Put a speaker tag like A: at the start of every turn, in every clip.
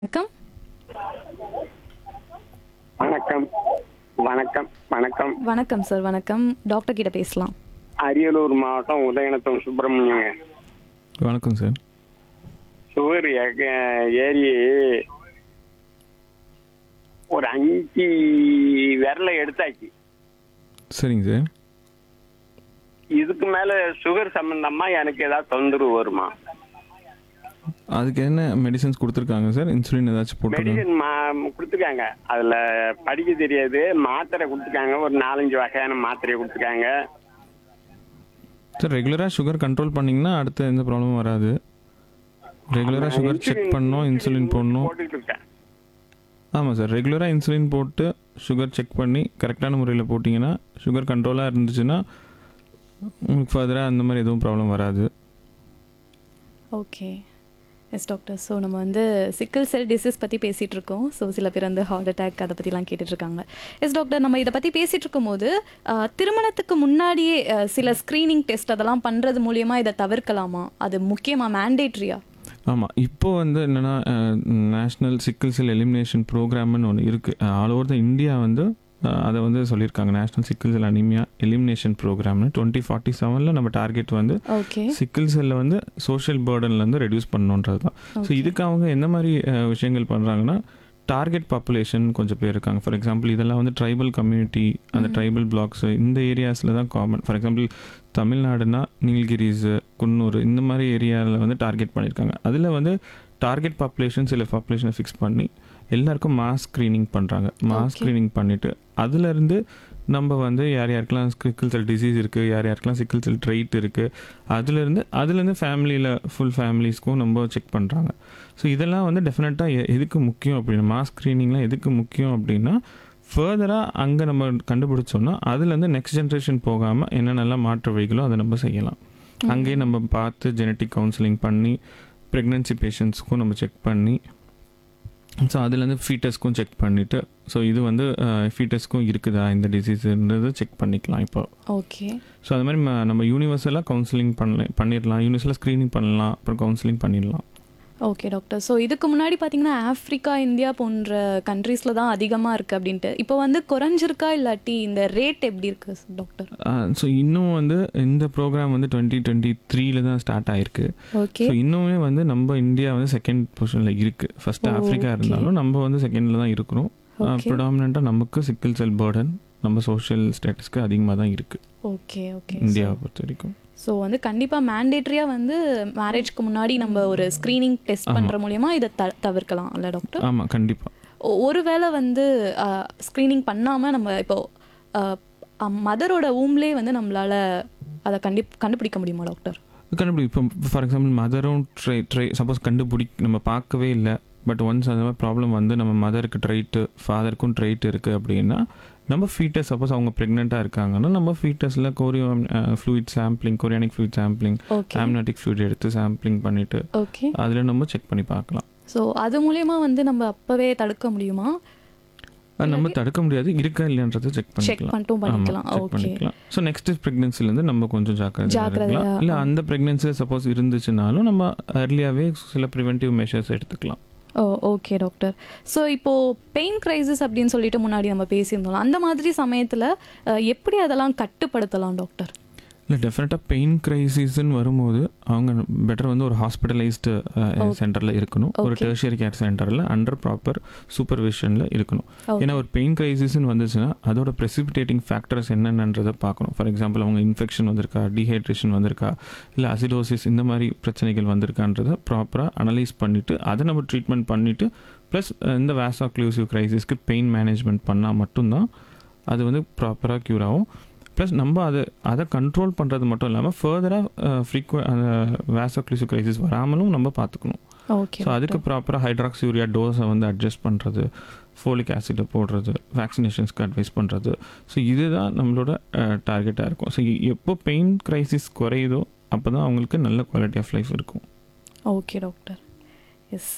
A: வணக்கம்
B: வணக்கம் வணக்கம் வணக்கம்
A: வணக்கம் சார் வணக்கம் டாக்டர் கிட்ட பேசலாம்
B: அரியலூர் மாவட்டம் உதயநத்தம் சுப்பிரமணியங்க
C: வணக்கம் சார்
B: சுகர் ஏ- ஏறி ஒரு அஞ்சு விரலை எடுத்தாச்சு
C: சரிங்க சார்
B: இதுக்கு மேல சுகர் சம்பந்தமா எனக்கு ஏதாவது தொந்தரவு வருமா
C: அதுக்கு என்ன மெடிசன்ஸ் கொடுத்துருக்காங்க சார் இன்சுலின் ஏதாச்சும் போட்டுருக்காங்க
B: மெடிசன் மா கொடுத்துருக்காங்க அதுல படிக்க தெரியாது மாத்திரை கொடுத்துருக்காங்க ஒரு நாலஞ்சு வகையான மாத்திரையை கொடுத்துருக்காங்க
C: சார் ரெகுலராக சுகர் கண்ட்ரோல் பண்ணிங்கன்னா அடுத்த எந்த ப்ராப்ளமும் வராது ரெகுலராக சுகர் செக் பண்ணணும் இன்சுலின் போடணும்
B: போட்டுட்டு இருக்கேன்
C: ஆமாம் சார் ரெகுலராக இன்சுலின் போட்டு சுகர் செக் பண்ணி கரெக்டான முறையில் போட்டிங்கன்னா சுகர் கண்ட்ரோலாக இருந்துச்சுன்னா உங்களுக்கு ஃபர்தராக அந்த மாதிரி எதுவும் ப்ராப்ளம் வராது
A: ஓகே எஸ் டாக்டர் ஸோ நம்ம வந்து சிக்கிள் செல் டிசீஸ் பற்றி பேசிகிட்டு இருக்கோம் ஸோ சில பேர் வந்து ஹார்ட் அட்டாக் அதை பற்றிலாம் கேட்டுட்ருக்காங்க எஸ் டாக்டர் நம்ம இதை பற்றி பேசிகிட்டு இருக்கும்போது ஆஹ், திருமணத்துக்கு முன்னாடியே ஆஹ், சில ஸ்க்ரீனிங் டெஸ்ட் அதெல்லாம் பண்ணுறது மூலியமா இதை தவிர்க்கலாமா அது முக்கியமாக மேண்டேட்ரியா
C: ஆமாம் இப்போ வந்து என்னென்னா நேஷ்னல் சிக்கிள் செல் எலிமினேஷன் ப்ரோக்ராம்னு ஒன்று இருக்குது ஆல் ஓவர் த இந்தியா வந்து அஹ், அதை வந்து சொல்லியிருக்காங்க national sickle cell anaemia elimination ப்ரோக்ராம்னு டுவெண்ட்டி ஃபார்ட்டி செவனில் நம்ம டார்கெட் வந்து
A: ஓகே
C: சிக்கிள் செல்லை வந்து சோஷியல் பேர்டன்லேருந்து ரெடியூஸ் பண்ணணுன்றது தான் ஸோ
A: Okay.
C: இதுக்கு அவங்க என்ன மாதிரி அஹ், விஷயங்கள் பண்ணுறாங்கன்னா டார்கெட் பாப்புலேஷன் கொஞ்சம் பேர் இருக்காங்க ஃபார் எக்ஸாம்பிள் இதெல்லாம் வந்து ட்ரைபல் கம்யூனிட்டி அந்த ட்ரைபல் பிளாக்ஸ் இந்த ஏரியாஸில் தான் காமன் ஃபார் எக்ஸாம்பிள் தமிழ்நாடுனா நீலகிரிஸ் குன்னூர் இந்த மாதிரி ஏரியாவில் வந்து டார்கெட் பண்ணியிருக்காங்க அதில் வந்து டார்கெட் பாப்புலேஷன் சில பாப்புலேஷனை ஃபிக்ஸ் பண்ணி எல்லாருக்கும் மாஸ் ஸ்க்ரீனிங் பண்ணுறாங்க மாஸ்
A: Okay.
C: ஸ்க்ரீனிங் பண்ணிவிட்டு அதுலேருந்து நம்ம வந்து யார் யாருக்கெல்லாம் சிக்கிள் செல் டிசீஸ் இருக்குது யார் யாருக்கெல்லாம் சிக்கிள் செல் ட்ரைட் இருக்குது அதுலேருந்து அதுலேருந்து ஃபேமிலியில் ஃபுல் ஃபேமிலிஸ்க்கும் நம்ம செக் பண்ணுறாங்க ஸோ இதெல்லாம் வந்து டெஃபினட்டாக எதுக்கு முக்கியம் அப்படின்னா மாஸ் ஸ்க்ரீனிங்லாம் எதுக்கு முக்கியம் அப்படின்னா ஃபர்தராக அங்கே நம்ம கண்டுபிடிச்சோம்னா அதுலேருந்து நெக்ஸ்ட் ஜென்ரேஷன் போகாமல் என்னென்னலாம் மாற்று வழிகளோ அதை நம்ம செய்யலாம் அங்கேயே நம்ம பார்த்து ஜெனட்டிக் கவுன்சிலிங் பண்ணி ப்ரெக்னென்சி பேஷண்ட்ஸ்க்கும் நம்ம செக் பண்ணி ஸோ அதுலேருந்து ஃபீட்டஸ்க்கும் செக் பண்ணிவிட்டு ஸோ இது வந்து ஃபீட்டஸ்க்கும் இருக்குதா இந்த டிசீஸ்ன்றது செக் பண்ணிக்கலாம் இப்போ
A: ஓகே
C: ஸோ அது மாதிரி ம- நம்ம யூனிவர்சலாக கவுன்சிலிங் பண்ணல பண்ணிடலாம் யூனிவர்சலாக ஸ்க்ரீனிங் பண்ணலாம் அப்புறம் கவுன்சிலிங் பண்ணிடலாம்
A: ஓகே டாக்டர் ஸோ இதுக்கு முன்னாடி பார்த்தீங்கன்னா ஆஃப்ரிக்கா இந்தியா போன்ற கண்ட்ரீஸில் தான் அதிகமாக இருக்குது அப்படின்ட்டு இப்போ வந்து குறைஞ்சிருக்கா இல்லாட்டி இந்த ரேட் எப்படி இருக்கு டாக்டர்
C: ஸோ இன்னும் வந்து இந்த ப்ரோக்ராம் வந்து டுவெண்ட்டி டுவெண்ட்டி த்ரீல தான் ஸ்டார்ட் ஆயிருக்கு
A: ஓகே
C: ஸோ இன்னுமே வந்து நம்ம இந்தியா வந்து செகண்ட் பொசிஷனில் இருக்குது ஃபர்ஸ்ட்
A: ஓ,
C: ஆஃப்ரிக்கா
A: okay.
C: இருந்தாலும் நம்ம வந்து செகண்டில் தான் இருக்கிறோம்
A: ஓகே
C: ப்ரிடாமினாக நமக்கு சிக்கிள் செல் பேர்டன் நம்ம சோஷியல் ஸ்டேட்டஸ்க்கு அதிகமாக தான் இருக்குது
A: ஓகே ஓகே
C: இந்தியாவை பொறுத்த வரைக்கும்
A: ஸோ வந்து கண்டிப்பாக மேண்டேட்ரியாக வந்து மேரேஜ்க்கு முன்னாடி நம்ம ஒரு ஸ்க்ரீனிங் டெஸ்ட்
C: ஆமா.
A: பண்ணுற மூலியமா இதை த தவிர்க்கலாம் இல்லை டாக்டர்
C: ஆமாம் கண்டிப்பாக
A: ஒ- ஒருவேளை வந்து ஸ்க்ரீனிங் பண்ணாமல் நம்ம இப்போ மதரோட ஊம்லேயே வந்து நம்மளால அதை கண்டி கண்டுபிடிக்க முடியுமா டாக்டர்
C: கண்டுபிடி இப்போ ஃபார் எக்ஸாம்பிள் மதரும் ட்ரை ட்ரை சப்போஸ் கண்டுபிடி நம்ம பார்க்கவே இல்லை பட் ஒன்ஸ் அந்த மாதிரி ப்ராப்ளம் வந்து நம்ம மதருக்கு ட்ரைட்டு ஃபாதருக்கும் ட்ரைட் இருக்குது அப்படின்னா நம்ம ஃபீட்டஸ் சப்போஸ் அவங்க ப்ரெக்னெண்ட்டாக இருக்காங்கன்னா நம்ம ஃபீட்டஸில் chorio fluid sampling chorionic fluid sampling
A: okay
C: amniotic fluid எடுத்து சாம்பிளிங் பண்ணிவிட்டு
A: ஓகே
C: அதில் நம்ம செக் பண்ணி பார்க்கலாம்
A: ஸோ அது மூலியமா வந்து நம்ம அப்பவே தடுக்க முடியுமா
C: அது நம்ம தடுக்க முடியாது இருக்கா இல்லைன்றதை செக்
A: செக்
C: பண்ணிக்கலாம்
A: பண்ணிட்டும் பண்ணிக்கலாம்
C: செக்
A: ஓகே
C: பண்ணிக்கலாம் ஸோ நெக்ஸ்ட் ப்ரெக்னென்சிலேருந்து நம்ம கொஞ்சம் ஜாக்கிரதையாக
A: ஜாக்கிரதையா,
C: இருக்கலாம் இல்லை அந்த ப்ரெக்னென்சி சப்போஸ் இருந்துச்சுனாலும் நம்ம அர்லியாகவே சில ப்ரிவென்டிவ் மெஷர்ஸ் எடுத்துக்கலாம்
A: ஓ ஓகே டாக்டர் ஸோ இப்போ பெயின் கிரைசிஸ் அப்படின்னு சொல்லிட்டு முன்னாடி நம்ம பேசியிருந்தோம் அந்த மாதிரி சமயத்தில் எப்படி அதெல்லாம் கட்டுப்படுத்தலாம் டாக்டர்
C: இல்லை டெஃபினட்டாக பெயின் கிரைசிஸ்ன்னு வரும்போது அவங்க பெட்டர் வந்து ஒரு ஹாஸ்பிட்டலைஸ்டு சென்டரில் இருக்கணும் ஒரு
A: Okay.
C: டெர்ஷியரி கேர் சென்டரில் அண்டர் ப்ராப்பர் சூப்பர்விஷனில் இருக்கணும்
A: Okay.
C: ஏன்னா ஒரு பெயின் கிரைசிஸ்ன்னு வந்துச்சுன்னா அதோட ப்ரெசிபிடேட்டிங் ஃபேக்டர்ஸ் என்னென்னன்றதை பார்க்கணும் ஃபார் எக்ஸாம்பிள் அவங்க இன்ஃபெக்ஷன் வந்திருக்கா டீஹைட்ரேஷன் வந்திருக்கா இல்லை அசிடோசிஸ் இந்த மாதிரி பிரச்சனைகள் வந்திருக்கான்றதை ப்ராப்பராக அனலைஸ் பண்ணிவிட்டு அதை நம்ம ட்ரீட்மெண்ட் பண்ணிவிட்டு ப்ளஸ் இந்த வேசாக்ளூசிவ் கிரைசிஸ்க்கு பெயின் மேனேஜ்மெண்ட் பண்ணால் மட்டும்தான் அது வந்து ப்ராப்பராக க்யூர் ஆகும் ப்ளஸ் நம்ம அதை அதை கண்ட்ரோல் பண்ணுறது மட்டும் இல்லாமல் ஃபர்தராக ஃப்ரீக்வ அந்த வேசாக்ளூசிவ் கிரைசிஸ் வராமலும் நம்ம பார்த்துக்கணும்
A: ஓகே
C: ஸோ அதுக்கு ப்ராப்பராக ஹைட்ராக்சியூரியா டோஸை வந்து அட்ஜஸ்ட் பண்ணுறது ஃபோலிக் ஆசிடை போடுறது வேக்சினேஷன்ஸ்க்கு அட்வைஸ் பண்ணுறது ஸோ இதுதான் நம்மளோட டார்கெட்டாக இருக்கும் ஸோ எப்போ பெயின் கிரைசிஸ் குறையுதோ அப்போ தான் அவங்களுக்கு நல்ல குவாலிட்டி ஆஃப் லைஃப் இருக்கும்
A: ஓகே டாக்டர் எஸ்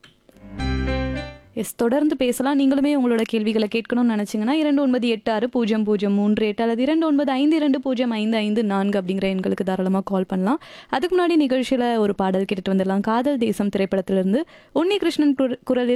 A: எஸ் தொடர்ந்து பேசலாம் நீங்களுமே உங்களோட கேள்விகளை கேட்கணும்னு நினச்சிங்கன்னா இரண்டு ஒன்பது எட்டு ஆறு பூஜ்ஜியம் பூஜ்ஜியம் மூன்று எட்டு அல்லது இரண்டு ஒன்பது ஐந்து இரண்டு பூஜ்ஜியம் ஐந்து ஐந்து நான்கு அப்படிங்கிற எண்களுக்கு தாராளமாக கால் பண்ணலாம் அதுக்கு முன்னாடி நிகழ்ச்சியில் ஒரு பாடல் கேட்டுட்டு வந்துடலாம் காதல் தேசம் திரைப்படத்திலிருந்து உன்னி கிருஷ்ணன் குர- குரலில்